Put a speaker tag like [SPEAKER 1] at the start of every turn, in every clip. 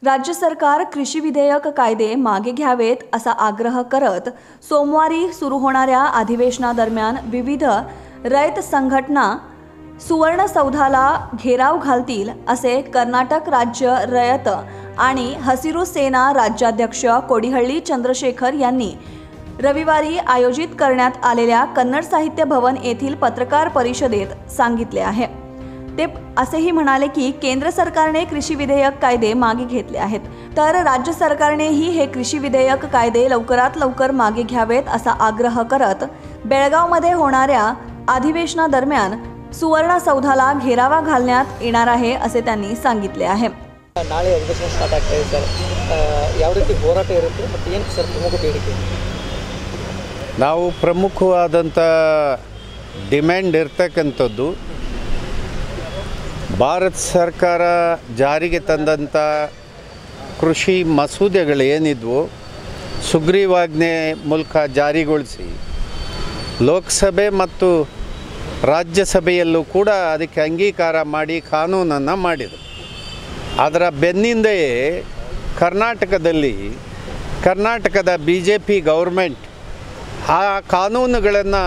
[SPEAKER 1] राज्य सरकार कृषी विधेयक कायदे मागे घ्यावेत असा आग्रह करत सोमवारी सुरू होणाऱ्या अधिवेशनादरम्यान विविध रयत संघटना सुवर्ण सौधाला घेराव घालतील असे कर्नाटक राज्य रयत आणि हसिरू सेना राज्याध्यक्ष कोडिहಳ್ಳಿ चंद्रशेखर यांनी रविवारी आयोजित करण्यात आलेल्या कन्नड साहित्य भवन येथील पत्रकार परिषदेत सांगितले आहे ते असेही म्हणाले की केंद्र सरकारने कृषी विधेयक कायदे मागे घेतले आहेत तर राज्य सरकारनेही हे कृषी विधेयक कायदे लवकरात लवकर मागे घ्यावेत असा आग्रह करत बेळगावमध्ये होणाऱ्या अधिवेशनादरम्यान सुवर्ण सौधाला घेरावा घालण्यात येणार आहे असे त्यांनी सांगितले आहे
[SPEAKER 2] ನಾಳೆ ಅಧಿವೇಶನ ಸ್ಟಾರ್ಟ್ ಆಗ್ತಾ ಇದೆ ಸರ್ ಆ, ಯಾವ ರೀತಿ ಹೋರಾಟ ಇರುತ್ತೆ ಮತ್ತು ಏನು ಸರ್ ಪ್ರಮುಖ ಬೇಡಿಕೆ
[SPEAKER 3] ನಾವು ಪ್ರಮುಖವಾದಂಥ ಡಿಮ್ಯಾಂಡ್ ಇರ್ತಕ್ಕಂಥದ್ದು ಭಾರತ ಸರ್ಕಾರ ಜಾರಿಗೆ ತಂದಂಥ ಕೃಷಿ ಮಸೂದೆಗಳು ಏನಿದ್ವು ಸುಗ್ರೀವಾಜ್ಞೆ ಮೂಲಕ ಜಾರಿಗೊಳಿಸಿ ಲೋಕಸಭೆ ಮತ್ತು ರಾಜ್ಯಸಭೆಯಲ್ಲೂ ಕೂಡ ಅದಕ್ಕೆ ಅಂಗೀಕಾರ ಮಾಡಿ ಕಾನೂನನ್ನು ಮಾಡಿದರು ಅದರ ಬೆನ್ನಿಂದೆಯೇ ಕರ್ನಾಟಕದಲ್ಲಿ ಕರ್ನಾಟಕದ ಬಿ ಜೆ ಪಿ ಗೌರ್ಮೆಂಟ್ ಆ ಕಾನೂನುಗಳನ್ನು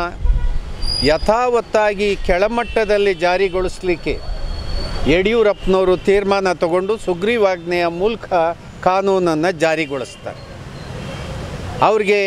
[SPEAKER 3] ಯಥಾವತ್ತಾಗಿ ಕೆಳಮಟ್ಟದಲ್ಲಿ ಜಾರಿಗೊಳಿಸಲಿಕ್ಕೆ ಯಡಿಯೂರಪ್ಪನವರು ತೀರ್ಮಾನ ತಗೊಂಡು ಸುಗ್ರೀವಾಜ್ಞೆಯ ಮೂಲಕ ಕಾನೂನನ್ನು ಜಾರಿಗೊಳಿಸ್ತಾರೆ ಅವ್ರಿಗೆ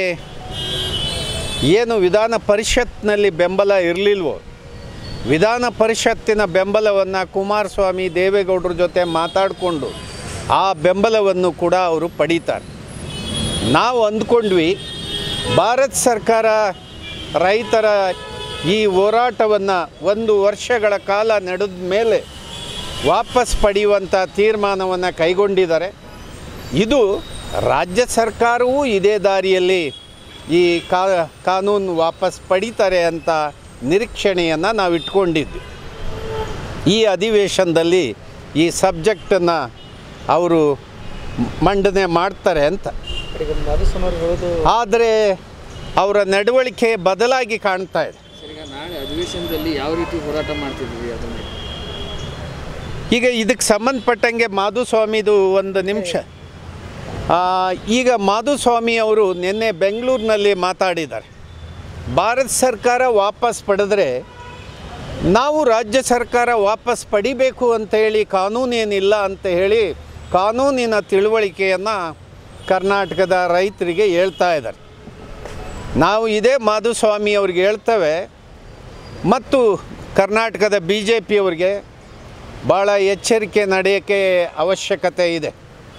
[SPEAKER 3] ಏನು ವಿಧಾನ ಪರಿಷತ್ನಲ್ಲಿ ಬೆಂಬಲ ಇರಲಿಲ್ವೋ ವಿಧಾನ ಪರಿಷತ್ತಿನ ಬೆಂಬಲವನ್ನು ಕುಮಾರಸ್ವಾಮಿ ದೇವೇಗೌಡರ ಜೊತೆ ಮಾತಾಡಿಕೊಂಡು ಆ ಬೆಂಬಲವನ್ನು ಕೂಡ ಅವರು ಪಡೀತಾರೆ ನಾವು ಅಂದ್ಕೊಂಡ್ವಿ ಭಾರತ ಸರ್ಕಾರ ರೈತರ ಈ ಹೋರಾಟವನ್ನು ಒಂದು ವರ್ಷಗಳ ಕಾಲ ನಡೆದ ಮೇಲೆ ವಾಪಸ್ ಪಡೆಯುವಂಥ ತೀರ್ಮಾನವನ್ನು ಕೈಗೊಂಡಿದ್ದಾರೆ ಇದು ರಾಜ್ಯ ಸರ್ಕಾರವೂ ಇದೇ ದಾರಿಯಲ್ಲಿ ಈ ಕಾ ಕಾನೂನು ವಾಪಸ್ ಪಡೀತಾರೆ ಅಂತ ನಿರೀಕ್ಷಣೆಯನ್ನು ನಾವು ಇಟ್ಕೊಂಡಿದ್ವಿ ಈ ಅಧಿವೇಶನದಲ್ಲಿ ಈ ಸಬ್ಜೆಕ್ಟನ್ನು ಅವರು ಮಂಡನೆ ಮಾಡ್ತಾರೆ ಅಂತ
[SPEAKER 2] ಈಗ ಮಧುಸ್ವಾಮಿ ಹೇಳೋದು
[SPEAKER 3] ಆದರೆ ಅವರ ನಡವಳಿಕೆ ಬದಲಾಗಿ ಕಾಣ್ತಾ ಇದೆ
[SPEAKER 4] ಸರ್ ಈಗ ನಾಳೆ ಅಧಿವೇಶನದಲ್ಲಿ ಯಾವ ರೀತಿ ಹೋರಾಟ ಮಾಡ್ತಿದ್ವಿ ಅದನ್ನು
[SPEAKER 3] ಈಗ ಇದಕ್ಕೆ ಸಂಬಂಧಪಟ್ಟಂಗೆ ಮಾಧುಸ್ವಾಮಿದು ಒಂದು ನಿಮಿಷ ಆ, ಈಗ ಮಾಧುಸ್ವಾಮಿ ಅವರು ನಿನ್ನೆ ಬೆಂಗಳೂರಿನಲ್ಲಿ ಮಾತಾಡಿದ್ದಾರೆ ಭಾರತ ಸರ್ಕಾರ ವಾಪಸ್ ಪಡೆದ್ರೆ ನಾವು ರಾಜ್ಯ ಸರ್ಕಾರ ವಾಪಸ್ ಪಡಿಬೇಕು ಅಂತ ಹೇಳಿ ಕಾನೂನೇನಿಲ್ಲ ಅಂತ ಹೇಳಿ ಕಾನೂನಿನ ತಿಳುವಳಿಕೆಯನ್ನು ಕರ್ನಾಟಕದ ರೈತರಿಗೆ ಹೇಳ್ತಾ ಇದ್ದಾರೆ ನಾವು ಇದೇ ಮಾಧುಸ್ವಾಮಿ ಅವ್ರಿಗೆ ಹೇಳ್ತೇವೆ ಮತ್ತು ಕರ್ನಾಟಕದ ಬಿ ಜೆ ಪಿಯವರಿಗೆ ಭಾಳ ಎಚ್ಚರಿಕೆ ನಡೆಯೋಕ್ಕೆ ಅವಶ್ಯಕತೆ ಇದೆ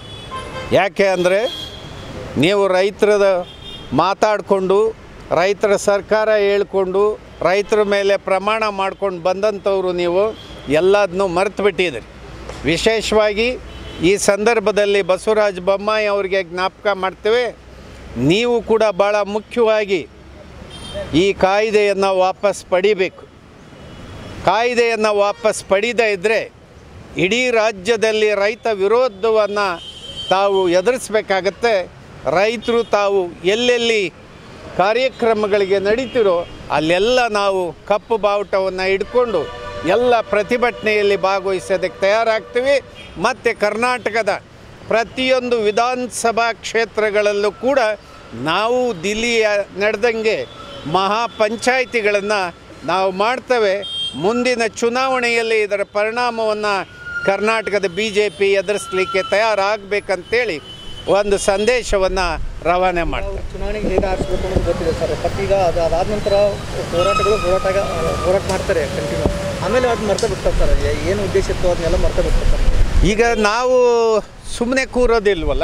[SPEAKER 3] ಯಾಕೆ ಅಂದರೆ ನೀವು ರೈತರದ ಮಾತಾಡಿಕೊಂಡು ರೈತರ ಸರ್ಕಾರ ಹೇಳ್ಕೊಂಡು ರೈತರ ಮೇಲೆ ಪ್ರಮಾಣ ಮಾಡ್ಕೊಂಡು ಬಂದಂಥವ್ರು ನೀವು ಎಲ್ಲದನ್ನೂ ಮರೆತು ಬಿಟ್ಟಿದ್ದೀರಿ ವಿಶೇಷವಾಗಿ ಈ ಸಂದರ್ಭದಲ್ಲಿ ಬಸವರಾಜ ಬೊಮ್ಮಾಯಿ ಅವರಿಗೆ ಜ್ಞಾಪಕ ಮಾಡ್ತೇವೆ ನೀವು ಕೂಡ ಭಾಳ ಮುಖ್ಯವಾಗಿ ಈ ಕಾಯ್ದೆಯನ್ನು ವಾಪಸ್ ಪಡಿಬೇಕು ಕಾಯ್ದೆಯನ್ನು ವಾಪಸ್ ಪಡೀದೇ ಇದ್ದರೆ ಇಡೀ ರಾಜ್ಯದಲ್ಲಿ ರೈತ ವಿರೋಧವನ್ನು ತಾವು ಎದುರಿಸ್ಬೇಕಾಗತ್ತೆ ರೈತರು ತಾವು ಎಲ್ಲೆಲ್ಲಿ ಕಾರ್ಯಕ್ರಮಗಳಿಗೆ ನಡೀತಿರೋ ಅಲ್ಲೆಲ್ಲ ನಾವು ಕಪ್ಪು ಬಾವುಟವನ್ನು ಹಿಡ್ಕೊಂಡು ಎಲ್ಲ ಪ್ರತಿಭಟನೆಯಲ್ಲಿ ಭಾಗವಹಿಸೋದಕ್ಕೆ ತಯಾರಾಗ್ತೀವಿ ಮತ್ತು ಕರ್ನಾಟಕದ ಪ್ರತಿಯೊಂದು ವಿಧಾನಸಭಾ ಕ್ಷೇತ್ರಗಳಲ್ಲೂ ಕೂಡ ನಾವು ದಿಲ್ಲಿಯ ನಡೆದಂಗೆ ಮಹಾ ಪಂಚಾಯಿತಿಗಳನ್ನು ನಾವು ಮಾಡ್ತೇವೆ ಮುಂದಿನ ಚುನಾವಣೆಯಲ್ಲಿ ಇದರ ಪರಿಣಾಮವನ್ನು ಕರ್ನಾಟಕದ ಬಿ ಜೆ ಪಿ ಎದುರಿಸಲಿಕ್ಕೆ ತಯಾರಾಗಬೇಕಂತೇಳಿ ಒಂದು ಸಂದೇಶವನ್ನು ರವಾನೆ ಮಾಡ್ತೇವೆ
[SPEAKER 2] ಚುನಾವಣೆಗೆ ಹೇಗೆ ಆರಿಸ್ಬೇಕು ಅನ್ನೋದು ಗೊತ್ತಿದೆ ಸರ್ ಬಟ್ ಈಗ ಅದು ಅದಾದ ನಂತರ ಹೋರಾಟಗಳು ಹೋರಾಟ ಹೋರಾಟ ಮಾಡ್ತಾರೆ ಕಂಟಿನ್ಯೂ ಆಮೇಲೆ ಅದು ಮರ್ತ ಬಿಡ್ತಾರೆ ಸರ್ ಏ- ಏನು ಉದ್ದೇಶ ಇತ್ತು ಅದನ್ನೆಲ್ಲ ಮರ್ತ ಬಿಡ್ತಾರೆ ಸರ್
[SPEAKER 3] ಈಗ ನಾವು ಸುಮ್ಮನೆ ಕೂರೋದಿಲ್ವಲ್ಲ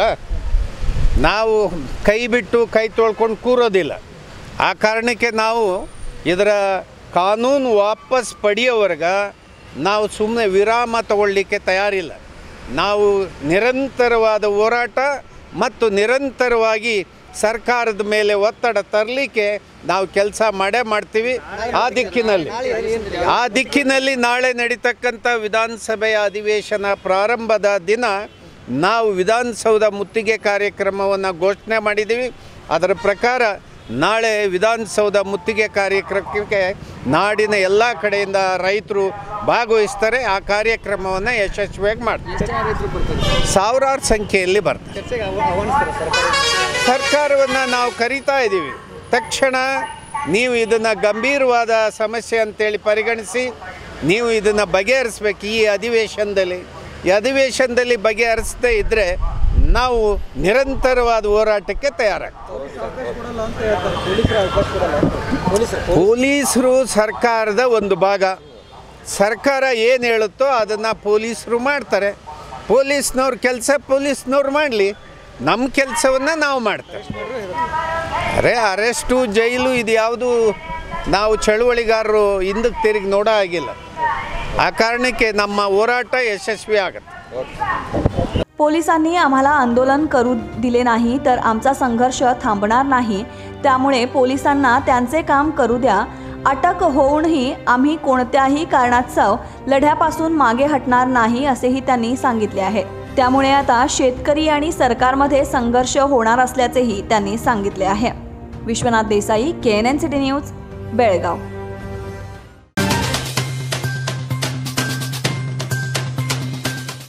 [SPEAKER 3] ನಾವು ಕೈ ಬಿಟ್ಟು ಕೈ ತೊಳ್ಕೊಂಡು ಕೂರೋದಿಲ್ಲ ಆ ಕಾರಣಕ್ಕೆ ನಾವು ಇದರ ಕಾನೂನು ವಾಪಸ್ ಪಡೆಯೋವರೆಗ ನಾವು ಸುಮ್ಮನೆ ವಿರಾಮ ತಗೊಳ್ಳಿಕ್ಕೆ ತಯಾರಿಲ್ಲ ನಾವು ನಿರಂತರವಾದ ಹೋರಾಟ ಮತ್ತು ನಿರಂತರವಾಗಿ ಸರ್ಕಾರದ ಮೇಲೆ ಒತ್ತಡ ತರಲಿಕ್ಕೆ ನಾವು ಕೆಲಸ ಮಾಡೇ ಮಾಡ್ತೀವಿ ಆ ದಿಕ್ಕಿನಲ್ಲಿ ಆ ದಿಕ್ಕಿನಲ್ಲಿ ನಾಳೆ ನಡೀತಕ್ಕಂಥ ವಿಧಾನಸಭೆಯ ಅಧಿವೇಶನ ಪ್ರಾರಂಭದ ದಿನ ನಾವು ವಿಧಾನಸೌಧ ಮುತ್ತಿಗೆ ಕಾರ್ಯಕ್ರಮವನ್ನು ಘೋಷಣೆ ಮಾಡಿದ್ದೀವಿ ಅದರ ಪ್ರಕಾರ ನಾಳೆ ವಿಧಾನಸೌಧ ಮುತ್ತಿಗೆ ಕಾರ್ಯಕ್ರಮಕ್ಕೆ ನಾಡಿನ ಎಲ್ಲ ಕಡೆಯಿಂದ ರೈತರು ಭಾಗವಹಿಸ್ತಾರೆ ಆ ಕಾರ್ಯಕ್ರಮವನ್ನು ಯಶಸ್ವಿಯಾಗಿ ಮಾಡ್ತಾರೆ
[SPEAKER 4] ಎಷ್ಟು ಜನ ರೈತರು ಬರ್ತಾರೆ
[SPEAKER 3] ಸಾವಿರಾರು ಸಂಖ್ಯೆಯಲ್ಲಿ ಬರ್ತಾರೆ
[SPEAKER 2] ಚರ್ಚೆಗೆ ಆಹ್ವ- ಆಹ್ವಾನಿಸ್ತಾರೆ ಸರ್ಕಾರ
[SPEAKER 3] ಸರ್ಕಾರವನ್ನು ನಾವು ಕರಿತಾ ಇದ್ದೀವಿ ತಕ್ಷಣ ನೀವು ಇದನ್ನು ಗಂಭೀರವಾದ ಸಮಸ್ಯೆ ಅಂತೇಳಿ ಪರಿಗಣಿಸಿ ನೀವು ಇದನ್ನು ಬಗೆಹರಿಸ್ಬೇಕು ಈ ಅಧಿವೇಶನದಲ್ಲಿ ಈ ಅಧಿವೇಶನದಲ್ಲಿ ಬಗೆಹರಿಸದೇ ಇದ್ದರೆ ನಾವು ನಿರಂತರವಾದ ಹೋರಾಟಕ್ಕೆ ತಯಾರಾಗ್ತೀವಿ
[SPEAKER 2] ಅವಕಾಶ ಕೊಡಲ್ಲ ಅಂತ ಹೇಳ್ತಾರೆ ಪೊಲೀಸರು ಅವಕಾಶ ಕೊಡಲ್ಲ ಅಂತ. ಪೊಲೀಸರು
[SPEAKER 3] ಪೊಲೀಸರು ಸರ್ಕಾರದ ಒಂದು ಭಾಗ ಸರ್ಕಾರ ಏನು ಹೇಳುತ್ತೋ ಅದನ್ನು ಪೊಲೀಸರು ಮಾಡ್ತಾರೆ ಪೊಲೀಸ್ನವ್ರ ಕೆಲಸ ಪೊಲೀಸ್ನವ್ರು ಮಾಡಲಿ ನಮ್ಮ ಕೆಲಸವನ್ನು ನಾವು ಮಾಡ್ತೇವೆ ಅರೆ ಅರೆಸ್ಟು ಜೈಲು ಇದು ಯಾವುದು ನಾವು ಚಳುವಳಿಗಾರರು ಹಿಂದಕ್ಕೆ ತಿರುಗಿ ನೋಡೋ ಆಗಿಲ್ಲ ಆ ಕಾರಣಕ್ಕೆ ನಮ್ಮ ಹೋರಾಟ ಯಶಸ್ವಿ ಆಗುತ್ತೆ
[SPEAKER 1] पोलिसांनी आम्हाला आंदोलन करू दिले नाही तर आमचा संघर्ष थांबणार नाही त्यामुळे पोलिसांना त्यांचे काम करू द्या अटक होऊनही आम्ही कोणत्याही कारणास्तव लढ्यापासून मागे हटणार नाही असेही त्यांनी सांगितले आहे त्यामुळे आता शेतकरी आणि सरकारमध्ये संघर्ष होणार असल्याचेही त्यांनी सांगितले आहे Vishwanath Desai K N N city news Belgaum